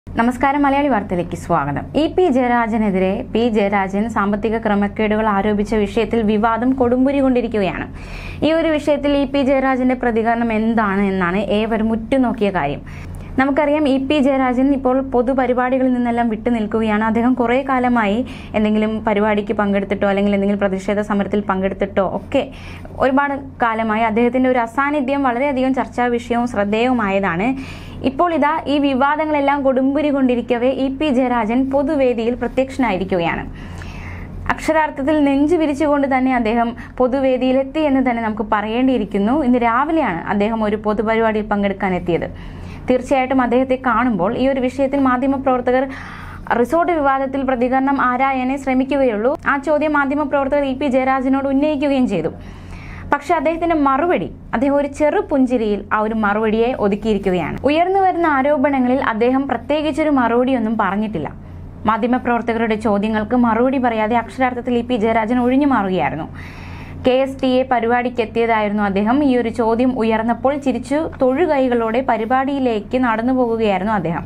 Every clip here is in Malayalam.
നമസ്കാരം മലയാളി വാർത്തയിലേക്ക് സ്വാഗതം ഇ പി ജയരാജനെതിരെ പി ജയരാജൻ സാമ്പത്തിക ക്രമക്കേടുകൾ ആരോപിച്ച വിഷയത്തിൽ വിവാദം കൊടുമ്പുരി കൊണ്ടിരിക്കുകയാണ് ഈ ഒരു വിഷയത്തിൽ ഇ പി ജയരാജന്റെ പ്രതികരണം എന്താണ് എന്നാണ് ഏവരും ഉറ്റുനോക്കിയ കാര്യം നമുക്കറിയാം ഇ പി ജയരാജൻ ഇപ്പോൾ പൊതുപരിപാടികളിൽ നിന്നെല്ലാം വിട്ടു നിൽക്കുകയാണ് അദ്ദേഹം കുറേ കാലമായി എന്തെങ്കിലും പരിപാടിക്ക് പങ്കെടുത്തിട്ടോ അല്ലെങ്കിൽ എന്തെങ്കിലും പ്രതിഷേധ സമരത്തിൽ പങ്കെടുത്തിട്ടോ ഒക്കെ ഒരുപാട് കാലമായി അദ്ദേഹത്തിന്റെ ഒരു അസാന്നിധ്യം വളരെയധികം ചർച്ചാ വിഷയവും ശ്രദ്ധേയവുമായതാണ് ഇപ്പോൾ ഇതാ ഈ വിവാദങ്ങളെല്ലാം കൊടുമ്പുരി കൊണ്ടിരിക്കവേ ഇ പി ജയരാജൻ പൊതുവേദിയിൽ പ്രത്യക്ഷനായിരിക്കുകയാണ് അക്ഷരാർത്ഥത്തിൽ നെഞ്ചു വിരിച്ചുകൊണ്ട് തന്നെ അദ്ദേഹം പൊതുവേദിയിലെത്തി എന്ന് തന്നെ നമുക്ക് പറയേണ്ടിയിരിക്കുന്നു ഇന്ന് രാവിലെയാണ് അദ്ദേഹം ഒരു പൊതുപരിപാടിയിൽ പങ്കെടുക്കാൻ എത്തിയത് തീർച്ചയായിട്ടും അദ്ദേഹത്തെ കാണുമ്പോൾ ഈ ഒരു വിഷയത്തിൽ മാധ്യമപ്രവർത്തകർ റിസോർട്ട് വിവാദത്തിൽ പ്രതികരണം ആരായാനേ ശ്രമിക്കുകയുള്ളൂ ആ ചോദ്യം മാധ്യമപ്രവർത്തകർ ഇ പി ജയരാജനോട് ഉന്നയിക്കുകയും ചെയ്തു പക്ഷെ അദ്ദേഹത്തിന്റെ മറുപടി അദ്ദേഹം ഒരു ചെറു പുഞ്ചിരിയിൽ ആ ഒരു മറുപടിയെ ഒതുക്കിയിരിക്കുകയാണ് ഉയർന്നു വരുന്ന ആരോപണങ്ങളിൽ അദ്ദേഹം പ്രത്യേകിച്ചൊരു മറുപടിയൊന്നും പറഞ്ഞിട്ടില്ല മാധ്യമപ്രവർത്തകരുടെ ചോദ്യങ്ങൾക്ക് മറുപടി പറയാതെ അക്ഷരാർത്ഥത്തിൽ ഇ പി ജയരാജൻ ഒഴിഞ്ഞു മാറുകയായിരുന്നു കെ എസ് ടി എ പരിപാടിക്ക് എത്തിയതായിരുന്നു അദ്ദേഹം ഈ ഒരു ചോദ്യം ഉയർന്നപ്പോൾ ചിരിച്ചു തൊഴുകൈകളോടെ പരിപാടിയിലേക്ക് നടന്നു പോകുകയായിരുന്നു അദ്ദേഹം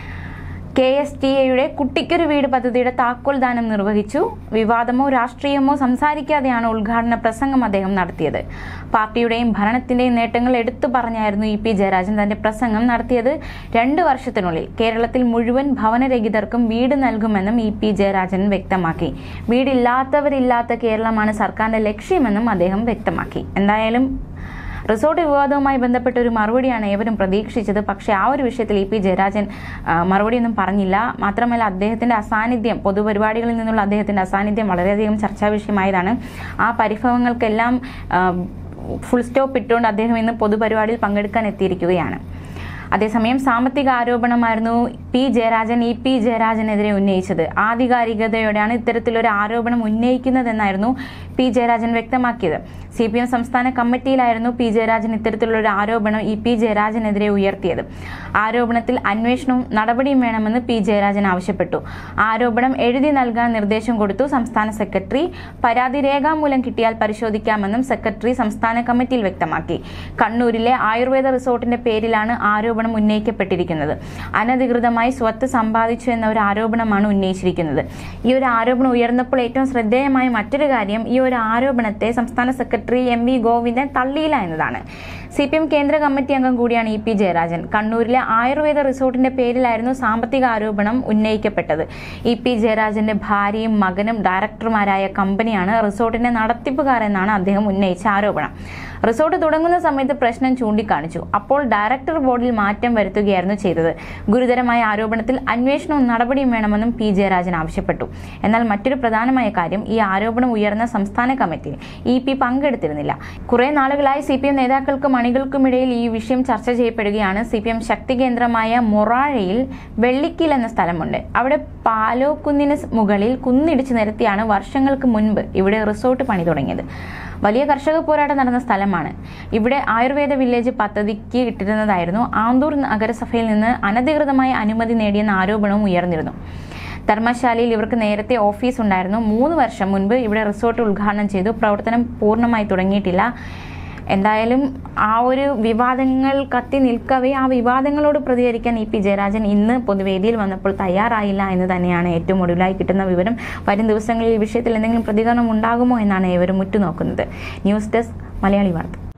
കെ എസ് ടി എയുടെ കുട്ടിക്കൊരു വീട് പദ്ധതിയുടെ താക്കോൽ ദാനം നിർവഹിച്ചു വിവാദമോ രാഷ്ട്രീയമോ സംസാരിക്കാതെയാണ് ഉദ്ഘാടന പ്രസംഗം അദ്ദേഹം നടത്തിയത് പാർട്ടിയുടെയും ഭരണത്തിന്റെയും നേട്ടങ്ങൾ എടുത്തു പറഞ്ഞായിരുന്നു ഇ പി ജയരാജൻ തന്റെ പ്രസംഗം നടത്തിയത് രണ്ട് വർഷത്തിനുള്ളിൽ കേരളത്തിൽ മുഴുവൻ ഭവനരഹിതർക്കും വീട് നൽകുമെന്നും ഇ പി ജയരാജൻ വ്യക്തമാക്കി വീടില്ലാത്തവരില്ലാത്ത കേരളമാണ് സർക്കാരിന്റെ ലക്ഷ്യമെന്നും അദ്ദേഹം വ്യക്തമാക്കി എന്തായാലും റിസോർട്ട് വിവാദവുമായി ബന്ധപ്പെട്ട ഒരു മറുപടിയാണ് ഏവരും പ്രതീക്ഷിച്ചത് പക്ഷേ ആ ഒരു വിഷയത്തിൽ ഇ പി ജയരാജൻ ആ, മറുപടിയൊന്നും പറഞ്ഞില്ല മാത്രമല്ല അദ്ദേഹത്തിന്റെ അസാന്നിധ്യം പൊതുപരിപാടികളിൽ നിന്നുള്ള അദ്ദേഹത്തിന്റെ അസാന്നിധ്യം വളരെയധികം ചർച്ചാ വിഷയമായതാണ് ആ പരിഭവങ്ങൾക്കെല്ലാം ആ, ഫുൾ സ്റ്റോപ്പ് ഇട്ടുകൊണ്ട് അദ്ദേഹം ഇന്ന് പൊതുപരിപാടിയിൽ പങ്കെടുക്കാൻ എത്തിയിരിക്കുകയാണ് അതേസമയം സാമ്പത്തിക ആരോപണമായിരുന്നു പി ജയരാജൻ ഇ പി ജയരാജനെതിരെ ഉന്നയിച്ചത് ആധികാരികതയോടെയാണ് ഇത്തരത്തിലൊരു ആരോപണം ഉന്നയിക്കുന്നതെന്നായിരുന്നു പി ജയരാജൻ വ്യക്തമാക്കിയത് സി പി എം സംസ്ഥാന കമ്മിറ്റിയിലായിരുന്നു പി ജയരാജൻ ഇത്തരത്തിലുള്ള ഒരു ആരോപണം ഇ പി ജയരാജനെതിരെ ഉയർത്തിയത് ആരോപണത്തിൽ അന്വേഷണവും നടപടിയും വേണമെന്ന് പി ജയരാജൻ ആവശ്യപ്പെട്ടു ആരോപണം എഴുതി നൽകാൻ നിർദ്ദേശം കൊടുത്തു സംസ്ഥാന സെക്രട്ടറി പരാതി രേഖാമൂലം കിട്ടിയാൽ പരിശോധിക്കാമെന്നും സെക്രട്ടറി സംസ്ഥാന കമ്മിറ്റിയിൽ വ്യക്തമാക്കി കണ്ണൂരിലെ ആയുർവേദ റിസോർട്ടിന്റെ പേരിലാണ് ആരോപണം ഉന്നയിക്കപ്പെട്ടിരിക്കുന്നത് അനധികൃതമായി സ്വത്ത് സമ്പാദിച്ചു എന്ന ഒരു ആരോപണമാണ് ഉന്നയിച്ചിരിക്കുന്നത് ഈ ഒരു ആരോപണം ഉയർന്നപ്പോൾ ഏറ്റവും ശ്രദ്ധേയമായ മറ്റൊരു കാര്യം ഈ ഒരു ആരോപണത്തെ സംസ്ഥാന സെക്രട്ടറി എം വി ഗോവിന്ദൻ തള്ളിയില്ല എന്നതാണ് സി പി എം കേന്ദ്ര കമ്മിറ്റി അംഗം കൂടിയാണ് ഇ പി ജയരാജൻ കണ്ണൂരിലെ ആയുർവേദ റിസോർട്ടിന്റെ പേരിലായിരുന്നു സാമ്പത്തിക ആരോപണം ഉന്നയിക്കപ്പെട്ടത് ഇ പി ജയരാജന്റെ ഭാര്യയും മകനും ഡയറക്ടർമാരായ കമ്പനിയാണ് റിസോർട്ടിന്റെ നടത്തിപ്പുകാർ എന്നാണ് അദ്ദേഹം ഉന്നയിച്ച ആരോപണം റിസോർട്ട് തുടങ്ങുന്ന സമയത്ത് പ്രശ്നം ചൂണ്ടിക്കാണിച്ചു അപ്പോൾ ഡയറക്ടർ ബോർഡിൽ മാറ്റം വരുത്തുകയായിരുന്നു ചെയ്തത് ഗുരുതരമായ ആരോപണത്തിൽ അന്വേഷണവും നടപടിയും വേണമെന്നും പി ജയരാജൻ ആവശ്യപ്പെട്ടു എന്നാൽ മറ്റൊരു പ്രധാനമായ കാര്യം ഈ ആരോപണം ഉയർന്ന സംസ്ഥാന കമ്മിറ്റിയിൽ ഇ പി പങ്കെടുത്തിരുന്നില്ല കുറെ നാളുകളായി സി പി എം നേതാക്കൾക്കും അണികൾക്കുമിടയിൽ ഈ വിഷയം ചർച്ച ചെയ്യപ്പെടുകയാണ് സി പി എം ശക്തി കേന്ദ്രമായ മൊറാഴയിൽ വെള്ളിക്കീൽ എന്ന സ്ഥലമുണ്ട് അവിടെ പാലോക്കുന്നിന് മുകളിൽ കുന്നിടിച്ച് നിരത്തിയാണ് വർഷങ്ങൾക്ക് മുൻപ് ഇവിടെ റിസോർട്ട് പണി തുടങ്ങിയത് വലിയ കർഷക പോരാട്ടം നടന്ന സ്ഥലമാണ് ഇവിടെ ആയുർവേദ വില്ലേജ് പദ്ധതിക്ക് ഇട്ടിരുന്നതായിരുന്നു ആന്തൂർ നഗരസഭയിൽ നിന്ന് അനധികൃതമായ അനുമതി നേടിയെന്ന ആരോപണവും ഉയർന്നിരുന്നു ധർമ്മശാലയിൽ ഇവർക്ക് നേരത്തെ ഓഫീസ് ഉണ്ടായിരുന്നു മൂന്ന് വർഷം മുൻപ് ഇവിടെ റിസോർട്ട് ഉദ്ഘാടനം ചെയ്തു പ്രവർത്തനം പൂർണ്ണമായി തുടങ്ങിയിട്ടില്ല എന്തായാലും ആ ഒരു വിവാദങ്ങൾ കത്തി നിൽക്കവേ ആ വിവാദങ്ങളോട് പ്രതികരിക്കാൻ ഇ പി ജയരാജൻ ഇന്ന് പൊതുവേദിയിൽ വന്നപ്പോൾ തയ്യാറായില്ല എന്ന് തന്നെയാണ് ഏറ്റവും ഒടുവിലായി കിട്ടുന്ന വിവരം വരും ദിവസങ്ങളിൽ ഈ വിഷയത്തിൽ എന്തെങ്കിലും പ്രതികരണം ഉണ്ടാകുമോ എന്നാണ് ഏവരും ഉറ്റുനോക്കുന്നത് ന്യൂസ് ഡെസ്ക് മലയാളി വാർത്ത